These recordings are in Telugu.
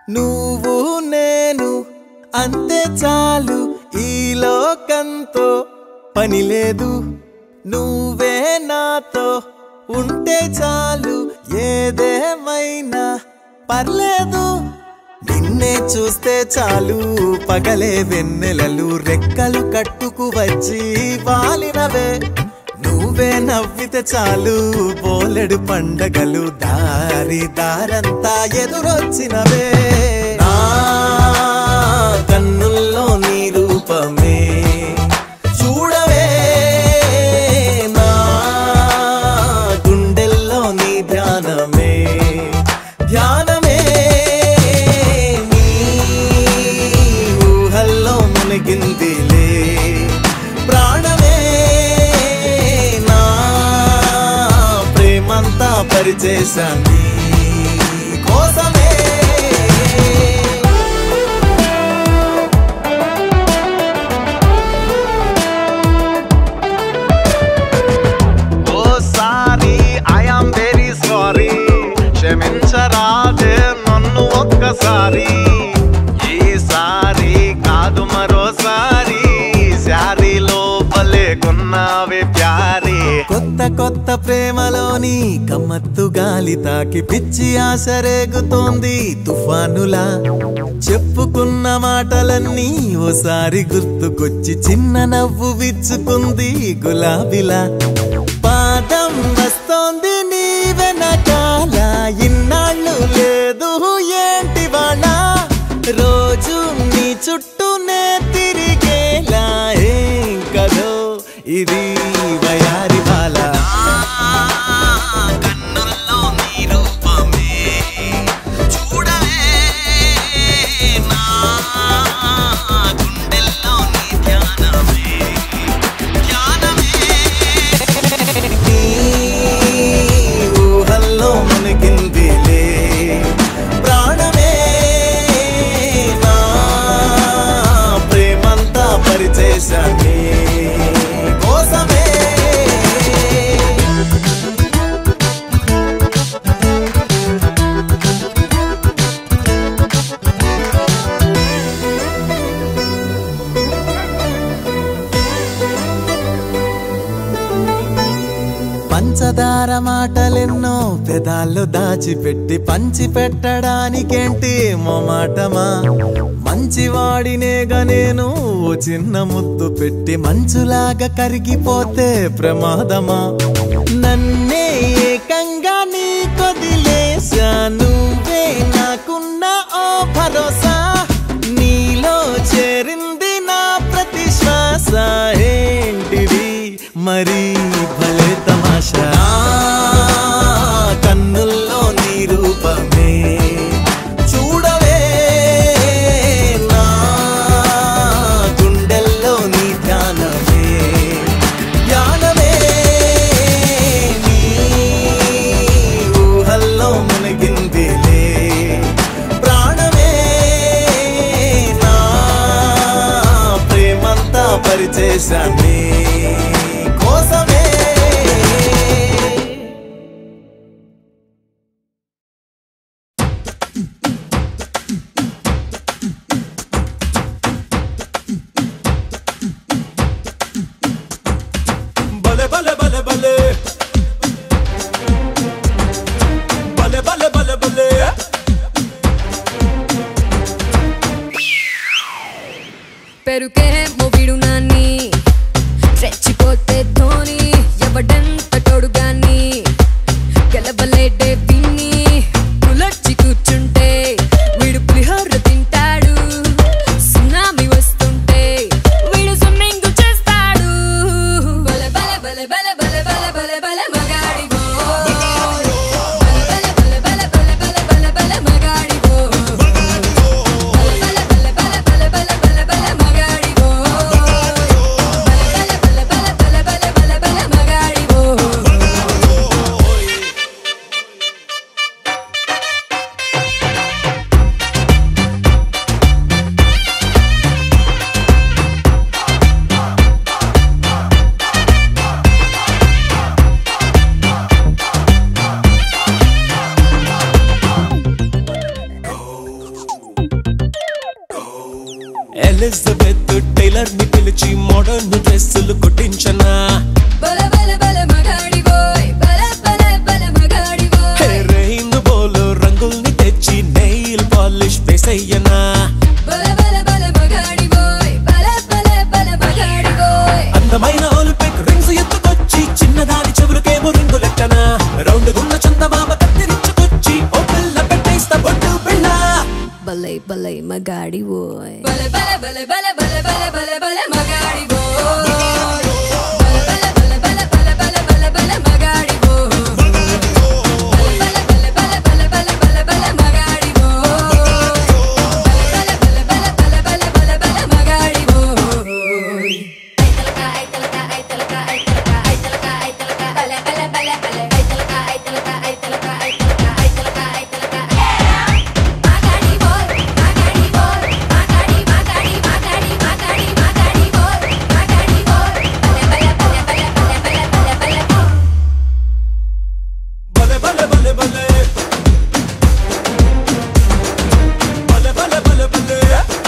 నువ్వు నేను అంతే చాలు ఈ లోకంతో పని లేదు నువ్వే నాతో ఉంటే చాలు ఏదేమైనా పర్లేదు నిన్నే చూస్తే చాలు పగలే వెన్నెలలు రెక్కలు కట్టుకు వచ్చి వాలినవే నువ్వే నవ్వితే చాలు బోలెడు పండగలు దారి దారంతా ఎదురొచ్చినవే నా కన్నుల్లో నీ రూపమే చూడవే నా గుండెల్లో నీ ధ్యానమే ధ్యానమే నీ ఊహల్లో మునిగిందిలే ప్రాణమే నా ప్రేమంతా పరిచేశాన్ని కోసమే oh sorry I am very sorry క్షమించరాదే నన్ను ఒక్కసారి ఈసారి కాదు మరోసారి శారీ లోపలే కొన్నావే ప్యారీ కొత్త కొత్త ప్రేమలోని కమ్మత్తు గాలి తాకి పిచ్చి ఆశ రేగుతోంది తుఫానులా చెప్పుకున్న మాటలన్నీ ఓసారి గుర్తుకొచ్చి చిన్న నవ్వు విచ్చుకుంది గులాబీలా పాదం వస్తోంది నీ వెనకాల ఇన్నాళ్ళు లేదు ఏంటి వాళ్ళ రోజు నీ చుట్టూనే తిరిగేలా ఏం కదో ఇది వయారి బాల కన్నుల్లో నీ రూపమే చూడవే నా గుండెల్లో నీ ధ్యానమే ధ్యానమే నీ ఊహల్లో మునిగిందిలే ప్రాణమే నా ప్రేమంతా పరిచేశాన్ని కోసమే పంచదార మాటలెన్నో పెదాల్లో దాచిపెట్టి పంచి పెట్టడానికేంటి మొమాటమా మంచివాడినేగా నేను ఓ చిన్న ముద్దు పెట్టి మంచులాగా కరిగిపోతే ప్రమాదమా నన్నే ఏకంగా నీ కొదిలేసా నువ్వే నాకున్న ఓ భరోసా నీలో చేరింది నా ప్రతి శ్వాస ఏంటిది మరి భలే తమాషా నా కన్నుల్లో నీ రూపమే చూడవే నా గుండెల్లో నీ ధ్యానమే ధ్యానమే నీ ఊహల్లో మునిగిందిలే ప్రాణమే నా ప్రేమంతా పరిచేశాన్ని కోసమే భలే భలే భలే భలే భలే భలే భలే భలే పెరుకేమో విడునాన్ని రెచ్చిపోతే ధోని ఎవడంత తోడుగాని గెలవలేడే విన్ని పులర్చి కూర్చుంటే వీడు పులిహోర తింటాడు సునామి వస్తుంటే వీడు స్విమ్మింగ్ చేస్తాడు బల బల బల బల బల బల బల బల మగాడివో బల బల బల బల బల బల బల మగాడివో బల బల బల బల బల బల బల బల మగాడివో ఎలిజబెత్ టైలర్ ని పిలిచి మోడర్న్ డ్రెస్సులు కొట్టించనా బల బల బల మగాడివోయ్ బల బల బల మగాడివోయ్ రెయిన్ బోలు రంగుల్ని తెచ్చి నెయిల్ పాలిష్ వేసయ్యనా బల బల బల మగాడివోయ్ బల బల బల మగాడివోయ్ అందమైన ఒలింపిక్ రింగ్స్ ఎత్తుకొచ్చి చిన్నదాని చెవులకేమో రింగు లెక్కన రౌండ్ గున్న చందమామ కత్తిరించుకొచ్చి ఓ పిల్ల పెట్టేస్తా బొట్టు పిల్ల బలై బలై మగాడివోయ్ బల బల బల బల బల బల బల బల మగాడివోయ్ బల బల బల బల బల బల బల బల మగాడివోయ్ బల బల బల బల బల బల బల మగాడివోయ్ బల బల బల బల బల బల మగాడివోయ్ ఐతలక ఐతలక ఐతలక ఐతలక ఐతలక ఐతలక బల బల బల బల ఐతలక ఐతలక ఐతలక ఐతలక ఐతలక ఐతలక మాగాడి బోల్ మాగాడి బోల్ మాగాడి మాగాడి మాగాడి మాగాడి మాగాడి బోల్ మాగాడి బోల్ బల బల బల బల బల బల బల బల బలే బలే బలే బలే బలే బలే బలే బలే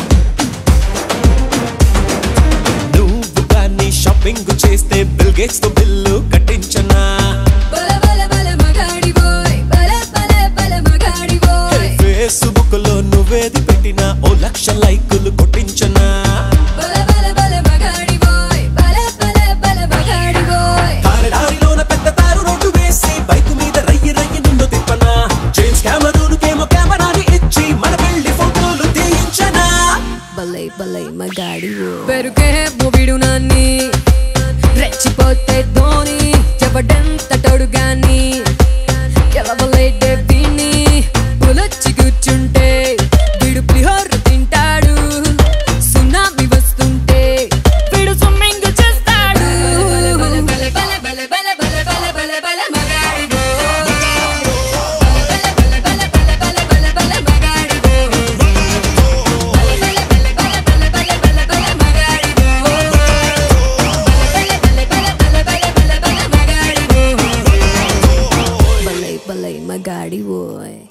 నువ్వు కానీ షాపింగ్ చేస్తే బిల్ గేట్స్ తో బిల్లు కట్టించనా బల బల బల మగాడి బోయ్ బల బల బల మగాడి బోయ్ ఫేస్బుక్ లో నువ్వేది పెట్టినా ఓ లక్ష లైకులు కొట్టించనా బల బల బల మగాడి బోయ్ బల బల బల మగాడి బోయ్ కారడారిలోన పెద్ద తారు రోడ్డు వేసి బైక్ మీద రయ్యి రయ్యి నిన్ను తిప్పనా జేమ్స్ కెమెరూన్కేమో కెమెరాని ఇచ్చి మన పెళ్లి ఫోటోలు తీయించనా బలై బలై మగాడి పెరుగే బొబిడు నాన్ని రెచ్చిపోతే ధోని ఎవడంత తోడు గాని గెలవలేడే వీణ్ణి పులొచ్చి కూర్చుంటే వీడు పులిహోర తింటాడు సునామీ వస్తుంటే వీడు స్విమ్మింగ్ చేస్తాడు బల బల బల బల బల బల బల బల బల మగాడివో బల బల బల బల బల బల బల మగాడివో బలై బలై మగాడి ఓయ్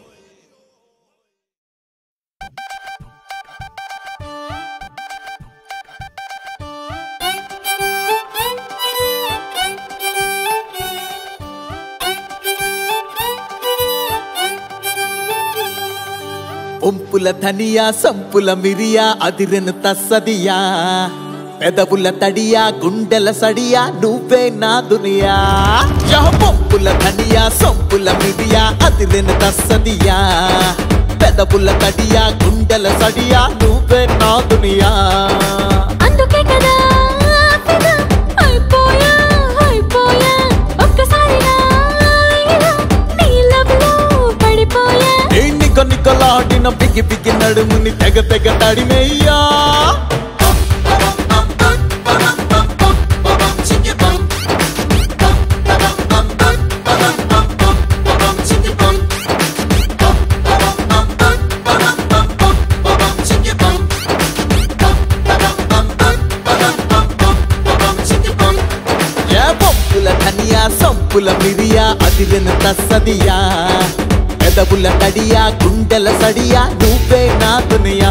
ఒంపుల ధనియా సంపుల మిరియా అదిరెను తస్సదియా పెదవుల తడియా గుండెల సడియా నువ్వే నా దునియా యహ పొంపుల ధనియా సొంపుల మిరియా అదిరెను తస్సదియా పెదవుల తడియా గుండెల సడియా నువ్వే నా దునియా అందుకే కదా ఫిదా అయిపోయా అయిపోయా ఒక్కసారిగా ఇలా నీ లవ్లో పడిపోయా ఏ నిక నికలాడిన బిగి బిగి నడుముని తెగ తెగ తడిమేయ్యా ఏ పంపుల ధనియా సంపుల మిరియా అదిరెను తస్సదియా పెదవుల తడియా గుండెల సడియా నువ్వే నా దునియా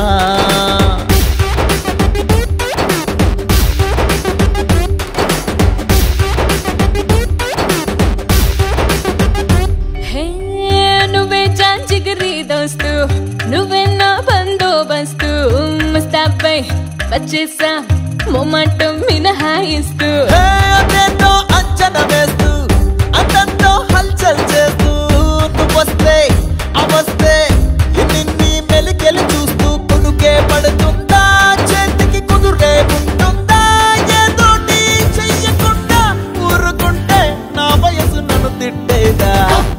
హే నువ్వే చాంచిగిరి దోస్తు నువ్వే నా బందోబస్తు ముస్తాబై వచ్చేసా మొమాటం మినహాయిస్తూ హే, అదేంటో అంచనా వేస్తూ అంతంతో హల్చల్ చేస్తూ నువ్వొస్తే అవస్తే నిన్ని మెలికెలు చూస్తూ పుడుకే పడుతుందా చేతికి కుదురే ఉంటుందా ఏదో నీ చెయ్యకుండా ఊరుకుంటే నా వయసు నన్ను తిట్టేదా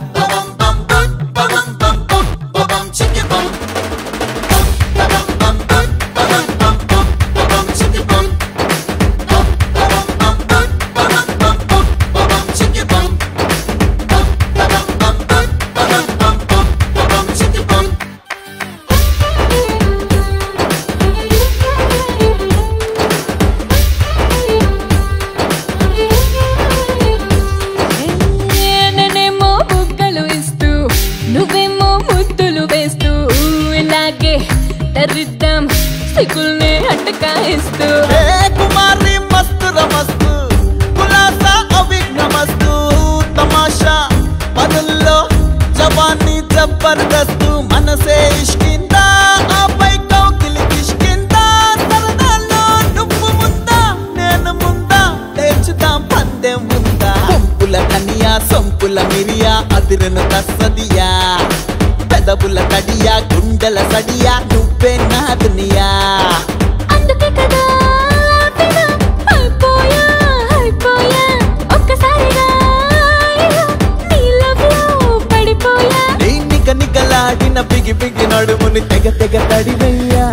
నేనేమో బుగ్గలు ఇస్తూ నువ్వేమో ముద్దులు వేస్తూ ఇలాగే తరిద్దాం సిగ్గుల్ని అట్టకాయిస్తూ ఏ కుమారి మస్తు రమస్తు కులాసా అవిఘ్నమస్తు తమాషా పనుల్లో జవాన్ని జబర్దస్తు మనసే ఇష్కిందా ఆపై కౌకిలి కిష్కిందా సరదాలో నువ్వు ముందా నేను ముందా తేల్చుదాం పందెం ఉందా సొంపుల కనియా సొంపుల మిరియా అదిరిన తస్సదియా పెదవుల తడియా గుండెల సడియా నువ్వే నా దునియా అందుకే కదా ఆపినా, అయిపోయా అయిపోయా ఒక్కసారిగా ఇలా నీ love లో పడిపోయా నీ నిగ నిగలాడిన పిగి పిగి నడుముని తెగ తెగ తడివయ్యా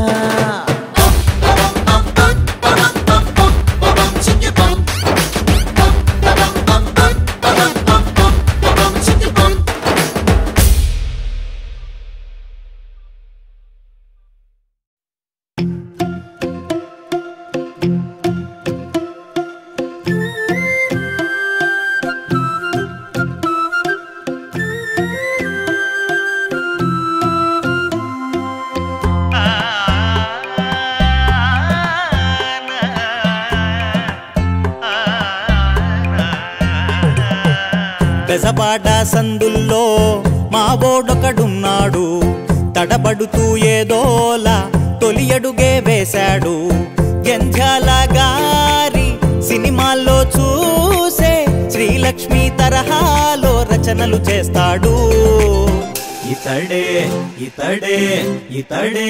బెజబాట సందుల్లో మా బోడొకడున్నాడు తడబడుతూ ఏదోలా తొలి అడుగే వేశాడు గంధ్యాల గారి సినిమాల్లో చూసే శ్రీలక్ష్మి తరహాలో రచనలు చేస్తాడు ఇతడే ఇతడే ఇతడే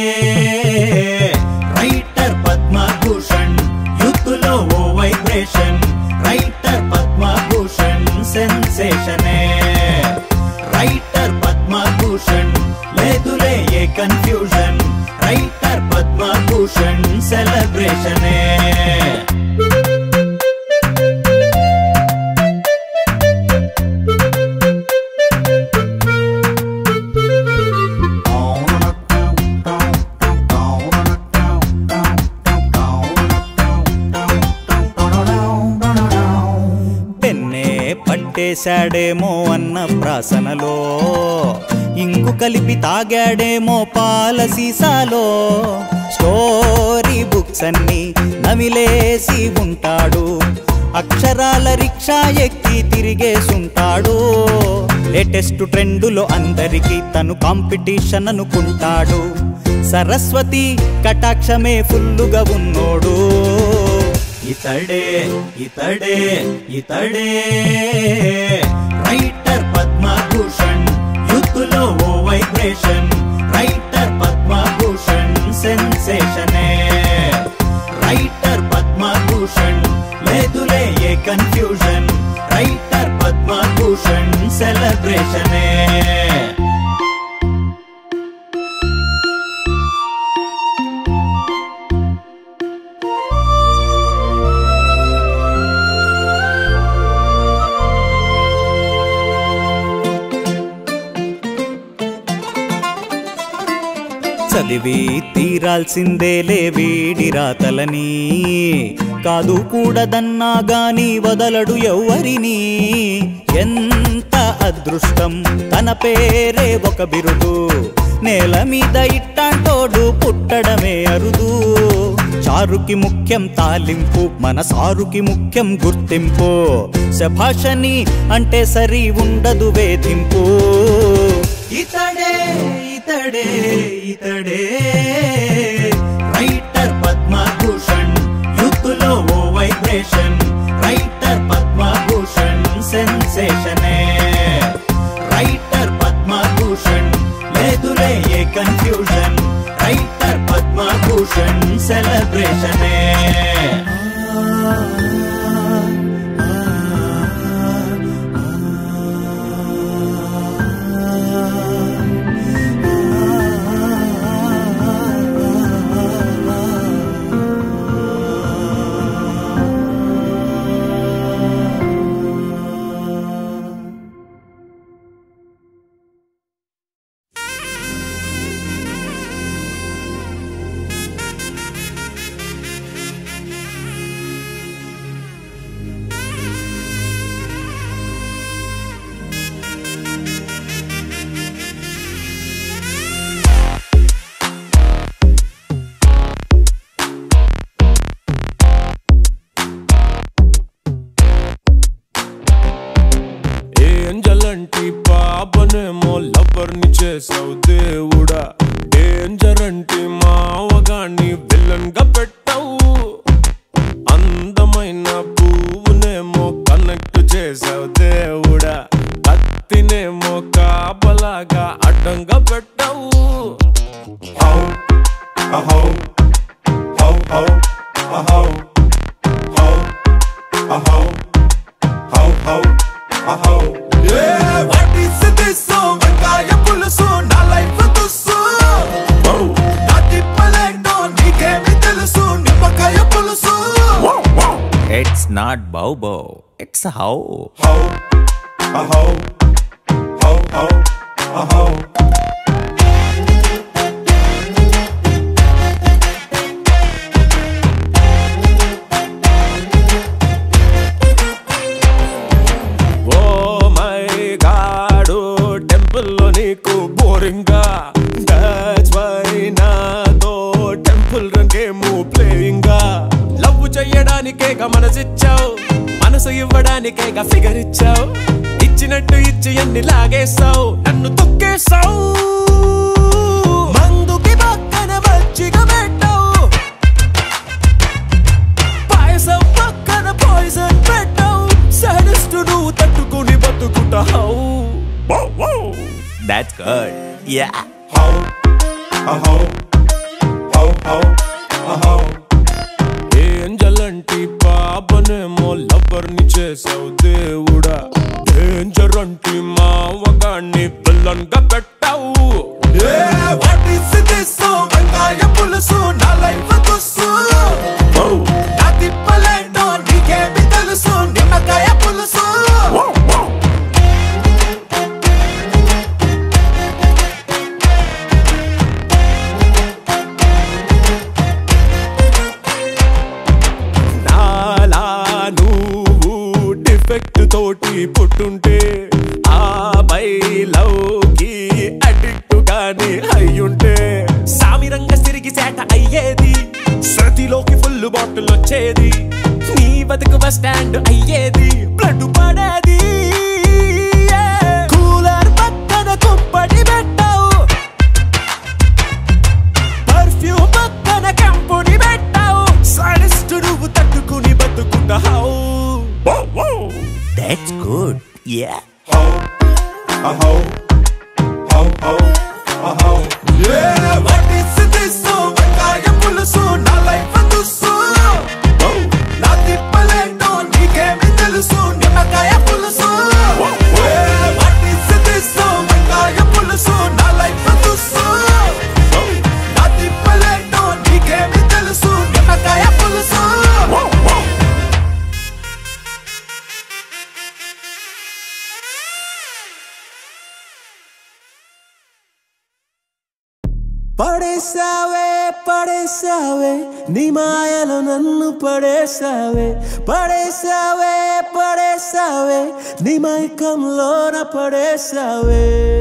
రైటర్ పద్మభూషణ్ యూత్లో ఓ వైబ్రేషన్ రైటర్ పద్మభూషణ్ సెన్సేషనే రైటర్ పద్మభూషణ్ లేదులే ఏ కన్ఫ్యూజన్ రైటర్ పద్మభూషణ్ సెలబ్రేషనే పెన్నే పట్టేశాడేమో అన్న ప్రాసనలో ఇంకు కలిపి తాగాడేమో పాల సీసాలో స్టోరీ బుక్స్ అన్ని నమిలేసి ఉంటాడు అక్షరాల రిక్షా ఎక్కి తిరిగేసుంటాడు లేటెస్ట్ ట్రెండులో అందరికీ తను కాంపిటీషన్ అనుకుంటాడు సరస్వతి కటాక్షమే ఫుల్లుగా ఉన్నోడు ఇతడే ఇతడే ఇతడే రైటర్ పద్మభూషణ్ యూత్లో ఓ వైబ్రేషన్ రైటర్ పద్మభూషణ్ సెన్సేషనే రైటర్ పద్మభూషణ్ లేదులే ఏ కన్ఫ్యూజన్ రైటర్ పద్మభూషణ్ సెలబ్రేషనే చదివి తీరాల్సిందేలే వీడి రాతలని కాదు కూడదన్నా గాని వదలడు ఎవ్వరిని ఎంత అదృష్టం తన పేరే ఒక బిరుదు నేల మీద ఇట్టాంటోడు పుట్టడమే అరుదు చారుకి ముఖ్యం తాలింపు మన సారుకి ముఖ్యం గుర్తింపు శభాషని అంటే సరి ఉండదు వేధింపు ఇతడే ఇతడే ఇతడే రైటర్ పద్మభూషణ్ యూత్లో ఓ వైబ్రేషన్ రైటర్ పద్మభూషణ్ సెన్సేషనే రైటర్ పద్మభూషణ్ లేదులే ఏ కన్ఫ్యూజన్ రైటర్ పద్మభూషణ్ సెలబ్రేషనే ఏంజలంటి మావగాన్ని విలన్ గా పెట్టావు అందమైన పువ్వునేమో కనెక్ట్ చేసావు దేవుడా కత్తినేమో కాపలాగా అడ్డంగా పెట్టావు Ho, a ho, ho, ho, a ho, ho, a ho, ho, ho, a ho. Yeah, what is this song? వంకాయ పులుసు నా లైఫ్ తుస్సు నా తిప్పలేంటో నీకేమి తెలుసు నిమ్మకాయ పులుసు It's not bow bow, it's how. Ho, a ho, ho, ho, a ho. Oh my god టెంపుల్లో నీకు బోరింగా దట్స్ వై నాతో టెంపుల్ రన్ గేమ్ ప్లేయింగా లవ్ చెయ్యడానికేగా మనసిచ్చావు మనసు ఇవ్వడానికేగా ఫిగర్ ఇచ్చావు ఇచ్చినట్టు ఇచ్చి ఎన్ని లాగేశావు నన్ను తొక్కేశావు మందుకి పక్కన మజ్జిగ పెట్టావు పాయసం పక్కన పాయిజన్ పెట్టావు సడస్ట్ నువ్వు తట్టుకుని బతుకుంటావు That's good. Yeah. Ho, a ho, ho, ho, a ho. ఏంజలంటి పాపనేమో లవ్వర్ ని చేసావు దేవుడా డేంజర్ అంటి మావగాన్ని విలన్ గా పెట్టావు Yeah, what is this song? వంకాయ పులుసు నా లైఫ్ తుస్సు నా తిప్పలేంటో నీకేమి తెలుసు నిమ్మకాయ పులుసు నాలా నువ్వు డిఫెక్ట్ తోటి పుట్టుంటే ఆ బైలవ్కి అడిక్ట్ గాని అయ్యుంటే సామిరంగ తిరిగి సేట అయ్యేది సతిలోకి ఫుల్ బాటిల్ వచ్చేది నీ బతుకు బస్ స్టాండ్ అయ్యేది బ్లడ్ పడేది కూలర్ పక్కన కుంపటి పెట్టావు పర్ఫ్యూమ్ పక్కన కంపుని పెట్టావు సడస్ట్ నువ్వు తట్టుకుని బతుకుంటావు That's good. Yeah. Ho, a ho, ho, ho, a ho. Yeah, what is this song? వంకాయ పులుసు నా లైఫ్ తుస్సు నా తిప్పలేంటో నీకేమి తెలుసు నిమ్మకాయ పులుసు Yeah, what is this song? వంకాయ పులుసు నా లైఫ్ తుస్సు నా తిప్పలేంటో నీకేమి తెలుసు నిమ్మకాయ పులుసు పడేసావే పడేసావే నీ మాయలో నన్ను పడేసావే పడేసావే పడేసావే నీ మైకంలోన పడేసావే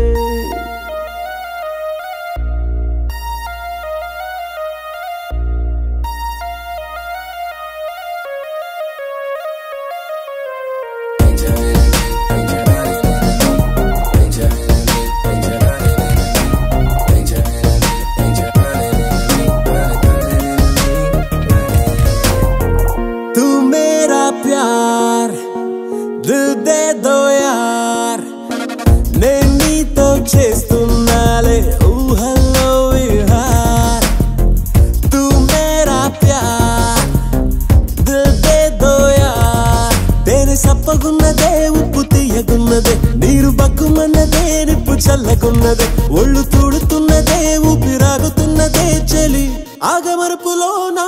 तू मेरा प्यार दिल दे दो यार నేను నీతో చేస్తున్నాలే ఊహల్లో విహార్ तू मेरा प्यार दिल दे दो यार తేనె సప్పగున్నదే ఉప్పు తీయగున్నదే నీరు బక్కుమన్నదే నిప్పు చల్లగున్నదే ఒళ్ళు తూడుతున్నదే ఊపిరాగుతున్నదే చలి ఆగమరుపులోనా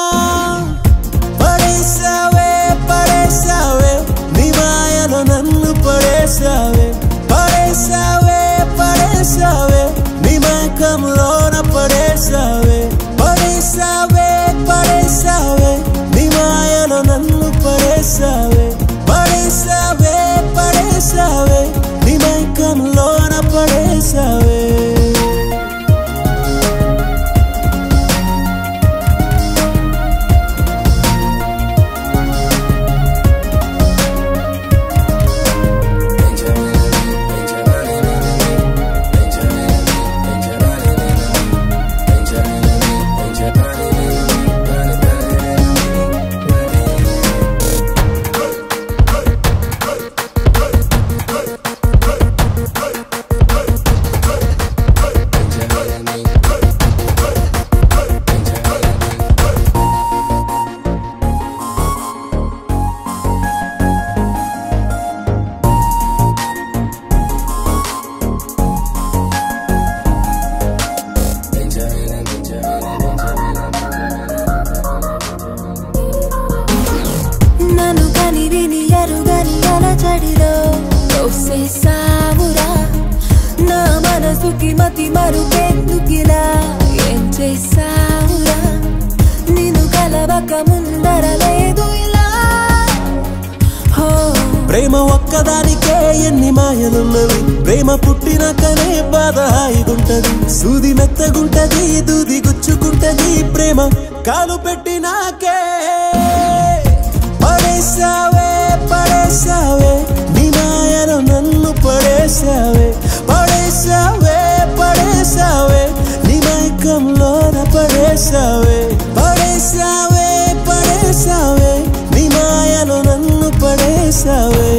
పడేసావే పడేసావే నీ మాయలో నన్ను పడేసావే పడేసావే పడేసావే నీ మైకంలోన పడేసావే పడేసావే పడేసావే నీ మాయలో నన్ను పడేసావే పడేసావే పడేసావే నీ మైకంలోన పడేసావే తోసేసావురా నా మనసుకి మతి మరుపెందుకిలా ఏం చేసావురా నిన్ను కలవక ముందర లేదు ఇలా హో ప్రేమ ఒక్కదానికే ఎన్ని మాయలున్నవి ప్రేమ పుట్టినాకనే బాధ హాయిగుంటది సూది మెత్తగుంటది దూది గుచ్చుకుంటది ప్రేమ కాలు పెట్టినాకే పడేసావే పడేసావే నీ మాయలో నన్ను పడేసావే పడేసావే పడేసావే నీ మైకంలోన పడేసావే పడేసావే పడేసావే నీ మాయలో నన్ను పడేసావే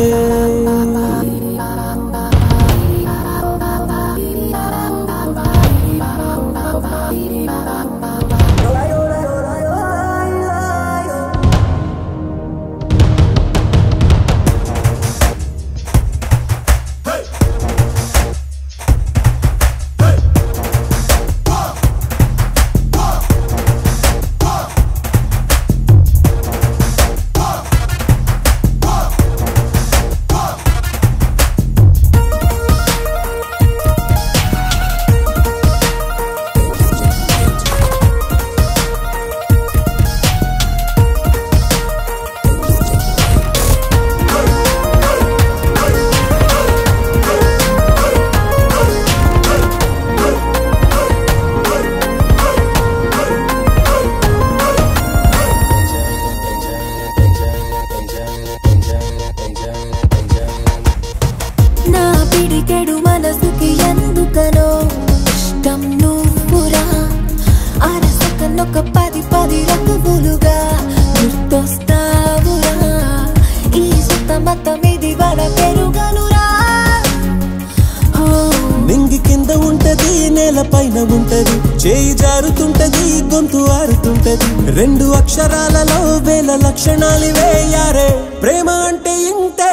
నా పిడికెడు మనసుకి ఎందుకనో ఇష్టం నువ్వురా అరసకనొక పది పది రకములుగా గుర్తొస్తావురా ఈ సుత మతం ఇది వర పెరుగనురా ఓ నింగి కింద ఉంటది నేల పైన ఉంటది చేయి జారుతుంటది గొంతు ఆరుతుంటది రెండు అక్షరాలలో వేల లక్షణాలివే యారే ప్రేమ అంటే ఇంతే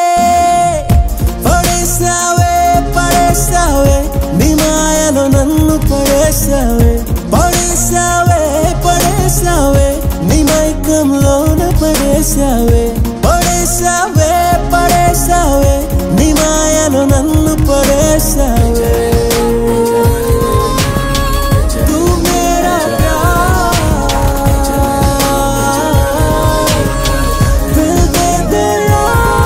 పడేసావే పడేసావే నీ మాయలో నన్ను పడేసావే పడేసావే పడేసావే నీ మైకంలోన పడేసావే పడేసావే పడేసావే నీ మాయలో నన్ను పడేసావే తూ మేరా ప్యార్ దిల్ దే దిలా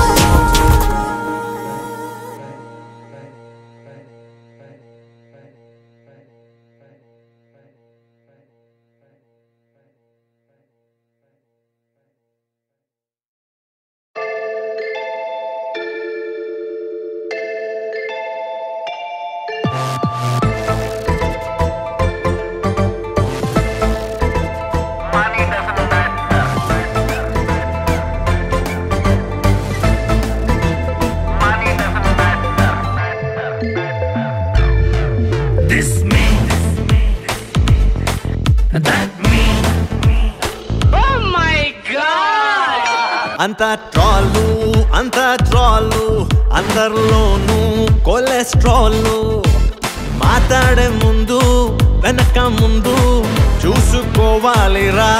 అంత ట్రాలు అంత ట్రాలు అందరిలోనూ కొలెస్ట్రాల్ మాట్లాడే ముందు వెనక ముందు చూసుకోవాలిరా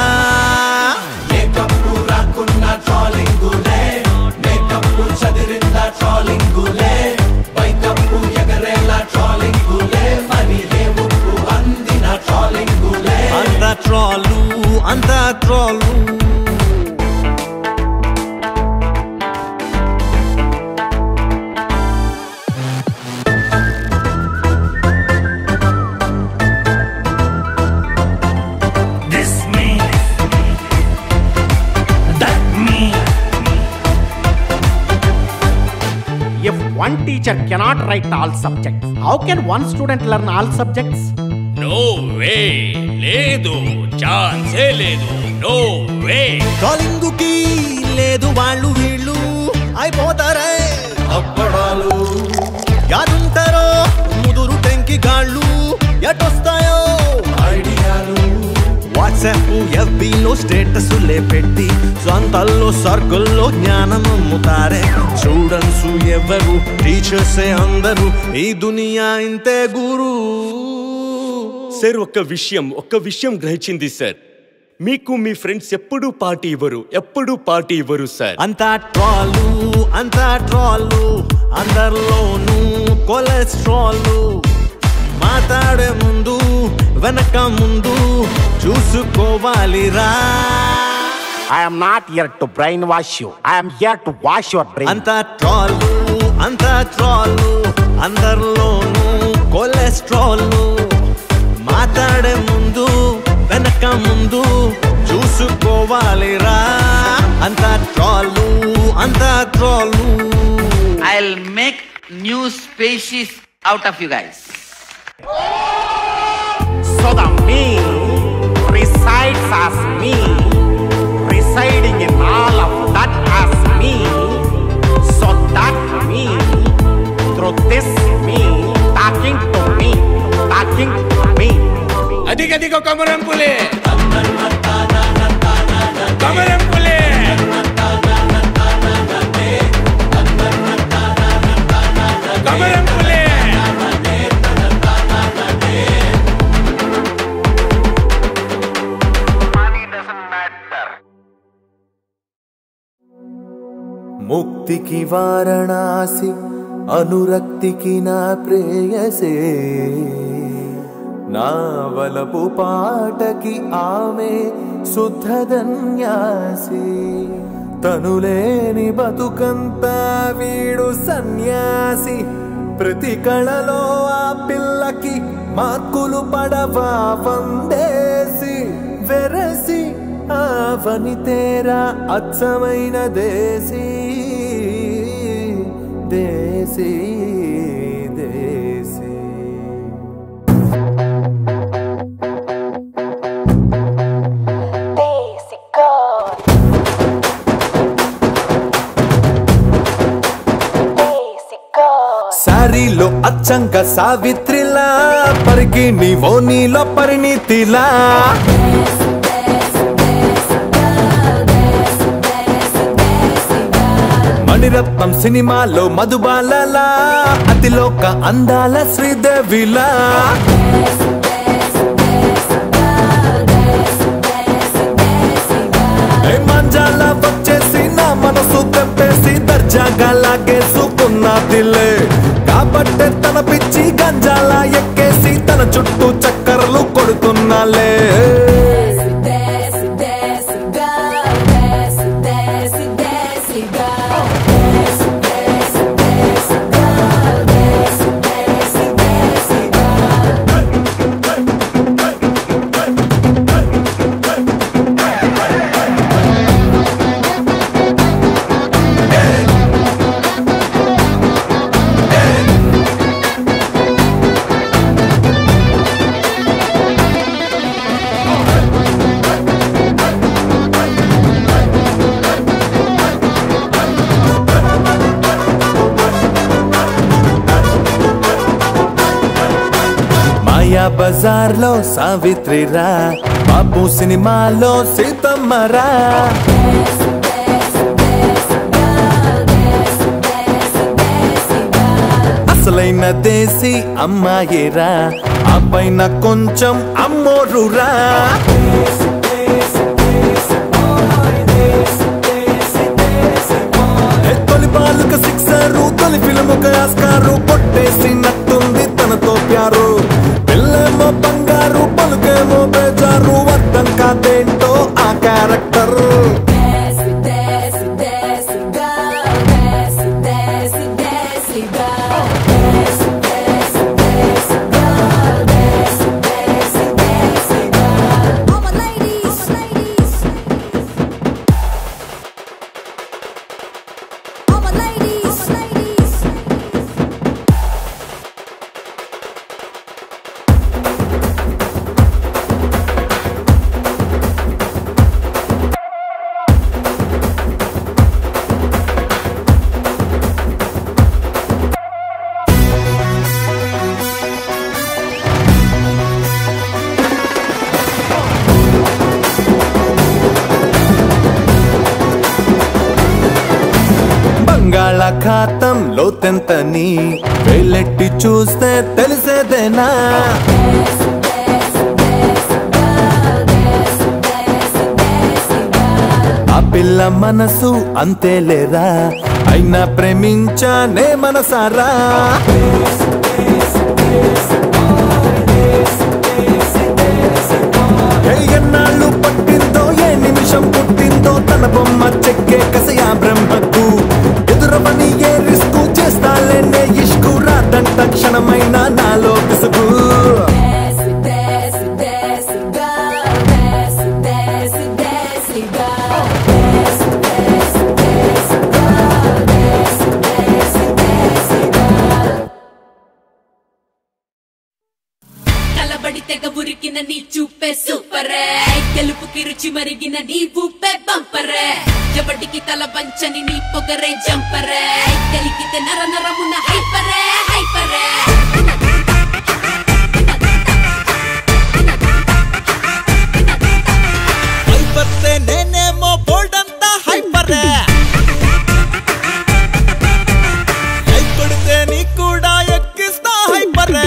అంత ట్రాలు అంత ట్రాలు If one teacher cannot write all subjects, how can one student learn all subjects? No way లేదు ఛాన్సే లేదు నో వే కాలింగుకి లేదు వాళ్ళు వీళ్ళు అయిపోతారే అప్పడాలు యాదుంటారో ముదురు టెంకి గాళ్ళు ఎటొస్తాయో ఐడియాలు వాట్సాప్ ఎఫ్బీలో స్టేటస్లే పెట్టి సొంతల్లో సర్కుల్లో జ్ఞానం అమ్ముతారే స్టూడెంట్స్ ఎవరు టీచర్సే అందరూ ఈ దునియా ఇంతే గురు సార్ ఒక్క విషయం ఒక్క విషయం గ్రహించింది సార్ మీకు మీ ఫ్రెండ్స్ ఎప్పుడూ పార్టీ ఇవ్వరు ఎప్పుడూ పార్టీ ఇవ్వరు సార్ అంతా ట్రాలు అంతా ట్రాలు అందరిలోనూ కొలెస్ట్రాల్ మాట్లాడే ముందు వెనక ముందు చూసుకోవాలిరా I'm not here to brain wash you I'm here to wash your brain అంత ట్రాల్ అంత ట్రాల్ అందరిలోనూ కొలెస్ట్రాల్ మాట్లాడే ముందు వెనక ముందు చూసుకోవాలిరా అంత ట్రాల్ అంత ట్రాల్ I'll make new species out of you guys. So the me resides as me, residing in all of that as me. So that me, through this me, talking to me, talking to me. అదిగదిగో కమరం పులి కమరం పులి కమరం పులి ముక్తికి వారణాసి అనురక్తికి నా ప్రేయసే నా వలపు పాటకి ఆమె శుద్ధధన్యాసి తనులేని బతుకంతా వీడు సన్యాసి ప్రతి కళలో ఆ పిల్లకి మార్కులు పడవా వందేసి వెరసి ఆ వనితేరా అచ్చమైన దేశీ దేశీ దేశీ సారీలో అచ్చంక సావిత్రిలా పరిగి నీవో నీలో పరిణితిలా మణిరత్నం సినిమాలో మధుబాలలా అతిలోక అందాల శ్రీదేవిలా ఏ మంజాల వచ్చేసి నా మనసు తెంపేసి దర్జాగా లాగేసుకున్నదిలే కాబట్టే తన పిచ్చి గంజాల ఎక్కేసి తన చుట్టూ చక్కర్లు కొడుతున్నాలే Desce, desce, gal, desce, desce, desce, gal. Desce, desce, desce, gal, desce, desce, desce, gal. మాయా బజార్ లో సావిత్రిరా బాబు సినిమాలో సీతమ్మరా అసలైన దేశీ అమ్మాయిరా ఆ పైన కొంచెం అమ్మోరురా ఏ తొలి బాలుక సిక్సరు తొలి ఫిల్ముక ఆస్కారు కొట్టేసినట్టుంది తనతో ప్యారు పిల్లేమో బంగారు పలుకేమో బేజారు అర్థం కాదేంటో ఆ character Desce, desce, desce, gal, desce, desce, desce, gal. Desce, desce, desce, gal, desce, desce, desce, gal. All my ladies, all my ladies, all my ladies. బంగాళాఖాతం లోతెంతని వెళ్ళెట్టి చూస్తే తెలిసేదేనా ఆ పిల్ల మనసు అంతే లేరా అయినా ప్రేమించానే మనసారా ఏ ఎన్నాళ్ళు పట్టిందో ఏ నిమిషం పుట్టిందో తన బొమ్మ చెక్కే కసయా బ్రహ్మకు ఎదురవని ఏ రిస్కు చేస్తాలేనే ఇష్కు రాదంట క్షణమైన నాలో పిసుగు Desce, desce, desce, ga. Desce, desce, desce, ga. Desce, desce, desce, ga. Desce, desce, desce, ga. కలబడి తెగ ఉరికిన నీ చూపే సూపరే గెలుపుకి రుచి మరిగిన నీ ఊపే బంపరే ఎవడికి తల వంచని నీ పొగరే జంపరే కలిగితే నర నరమున హైపరే హైపరే హైపర్తే నేనేమో బోల్డ్ అంతా హైపరే హై కొడితే నీ కూడా ఎక్కిస్తా హైపరే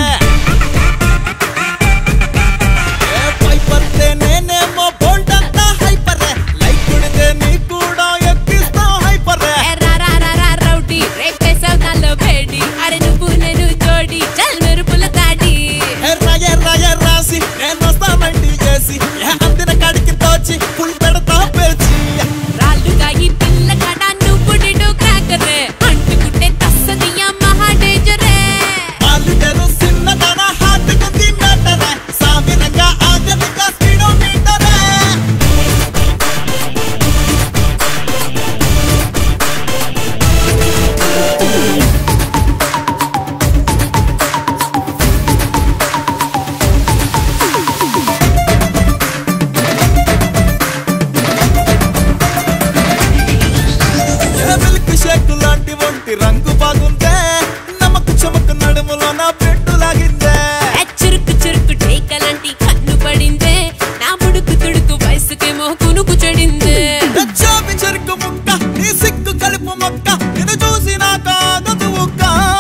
ఏ హైపర్తే నేనేమో బోల్డ్ అంతా హైపరే లైక్ కొడితే నీ కూడా ఎక్కిస్తా హైపరే ఏ రా రా రా రా రౌడీ రేపేసావు నాలో భేడి అరే నువ్వు నేను జోడి చల్ మెరుపుల దాడి ఎర్ర ఎర్ర ఎర్రాసి నేను వస్తానండి చేసి ఏ అందిన కాడికి తోచి ఫుల్ పెడతా పేచి రాళ్ళుగా ఈ పిల్ల కడ నువ్వు నిడు క్రాకరే అంటుకుంటే తస్సదియా మహా డేంజరే ఆలుగరు సిన్నదన హార్ట్కు తిన్నటరే సామిరంగా ఆగనిగా స్పీడోమీటరే ఏ మిల్క్ షేక్ లాంటి ఒంటి రంగు బాగుందే నమకు చమకు నడుములో నా పెట్టు లాగిందే ఏ చురుకు చురుకు టేకలాంటి కన్ను పడిందే నా ముడుకు తుడుకు వయసుకేమో కునుకు చెడిందే చాపి చెరుకు ముక్క నీ సిగ్గు కలుపు మొక్క ఇది చూసి నా కాగదు ఉక్క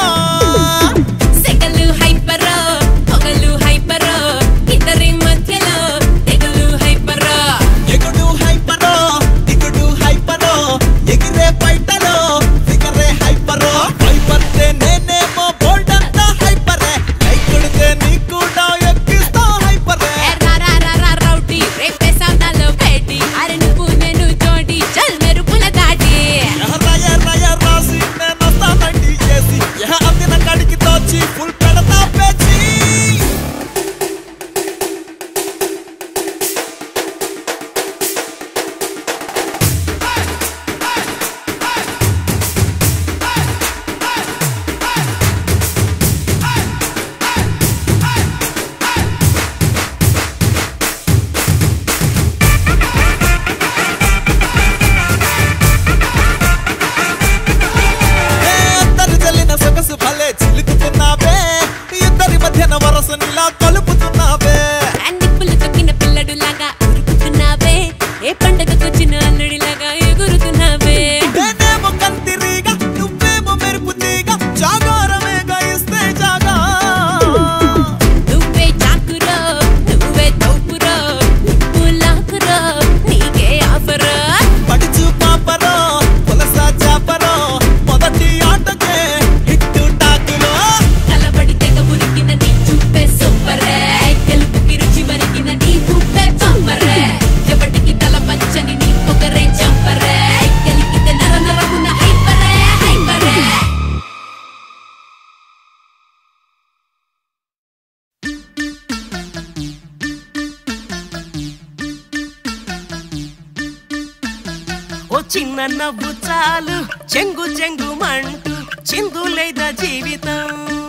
సెగలు హైపరో పొగలు హైపరో ఇద్దరి మధ్యలో తెగలు హైపరో ఎగుడు హైపరో దిగుడు హైపరో ఎగిరే బయటలో దిగరే హైపరో హైపర్తే నేనేమో బోల్డ్ అంతా హైపరే లై కొడితే నీ కూడా ఎక్కిస్తా హైపరే ఏ రా రా రా రా రౌడీ రేపేసావు నాలో భేటీ అరే నువ్వు నేను జోడి చల్ మెరుపుల దాటి ఎర్ర ఎర్ర ఎర్రాసి నేను వస్తానండి చేసి ఎహ అందిన కడికి తోచి ఫుల్ పెడతా పేచి ఏ అత్తరు జల్లిన సొగసు భలే చిలుకుతున్నావే ఇద్దరి మధ్యన వరస నీలా కలుపుతున్నావే నిప్పులు తొక్కిన పిల్లడు లాగా ఉరుకుతున్నావే ఏ పండగకొచ్చిన అల్లుడిలాగా ఎగురుతున్నావే నేనేమో కంతిరీగా నువ్వేమో మెరుపు తీగ జాగారమేగా ఇస్తే జాగా నువ్వే చాకురో నువ్వే తోపురో నువ్వు లాకురో నీకే ఆఫరో పడిచు పాపరో పులస చాపరో మొదటి ఆటకే హిట్టు టాకులో కలబడి తెగ ఉరికిన నీ చూపే సూపరే గెలుపుకి రుచి మరిగిన నీ ఊపే పంపరే ఎవటికి తల పంచని నీ పొగరే చంపరే గెలికితే నర నరమున హైపరే హైపరే ఓ చిన్న నవ్వు చాలు చెంగు చెంగు మంటూ చిందులేద జీవితం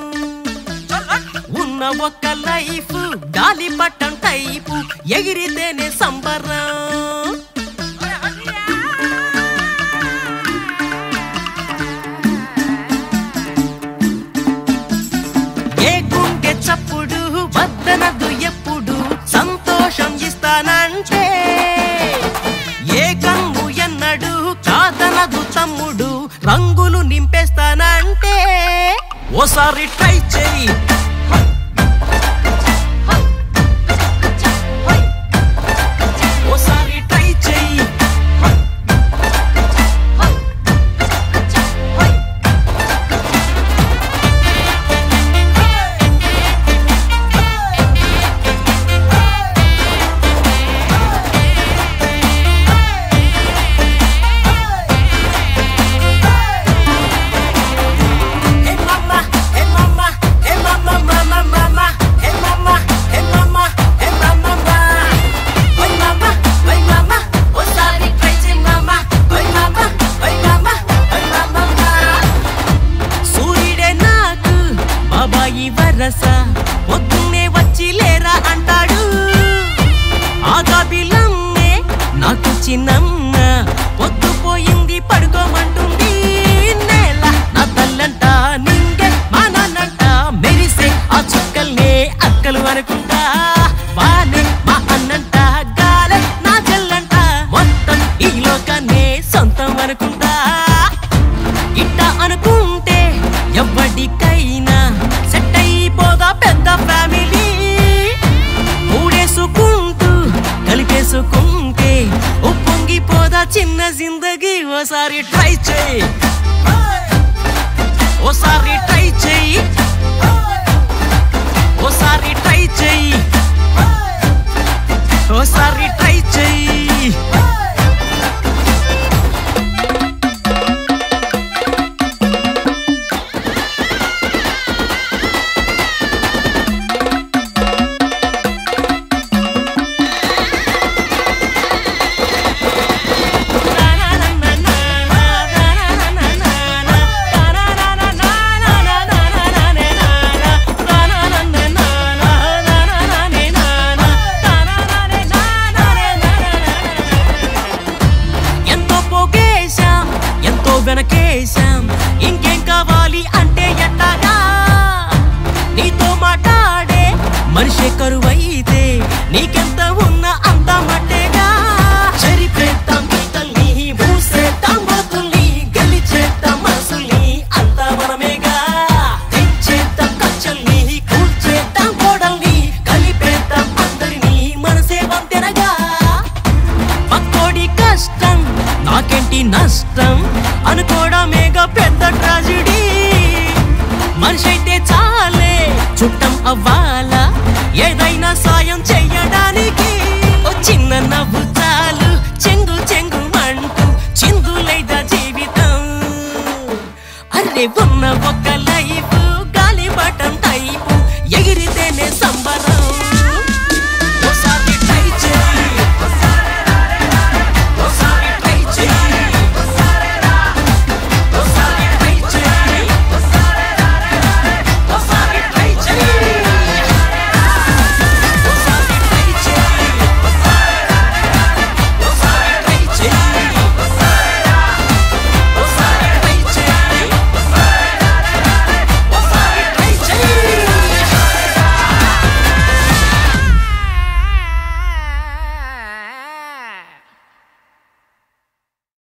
ఉన్న ఒక్క లైఫ్ గాలి పట్టం టైపు ఎగిరితేనే సంబరం ఏ గుండె చప్పుడు వద్దనదు ఎప్పుడు సంతోషం ఇస్తానంటే ఏ కన్ను ఎన్నడు కాదనదు తమ్ముడు రంగులు నింపేస్తానంటే ఓసారి ట్రై చేయి ఓసారి ట్రై చేయి చేసుకుంటే ఉప్పొంగిపోదా చిన్న జిందగీ ఓసారి ట్రై చేయి ఓసారి ట్రై చేయి ఓసారి ట్రై చేయి ఓసారి ట్రై చెయ్యి ఎంతో పోగేశాం ఎంతో వెనకేశాం ఇంకేం కావాలి అంటే ఎట్టాగా నీతో మాట్లాడే మనిషి కరువైతే నీకెంత ఉన్నా అంత మట్టేగా చెరిపేద్దాం గీతల్ని మూసేద్దాం బతుల్ని గెలిచేద్దాం మనసుల్ని అంతా మనమేగా తెంచేద్దాం కచ్చల్ని కూల్చేద్దాం గోడల్ని కలిపేద్దాం అందరినీ మనసే వంతెనగా పక్కోడి కష్టం నాకేంటి నష్టం అనుకోవడమేగా పెద్ద ట్రాజిడీ మనిషి అయితే చాలే చుట్టం అవ్వాలా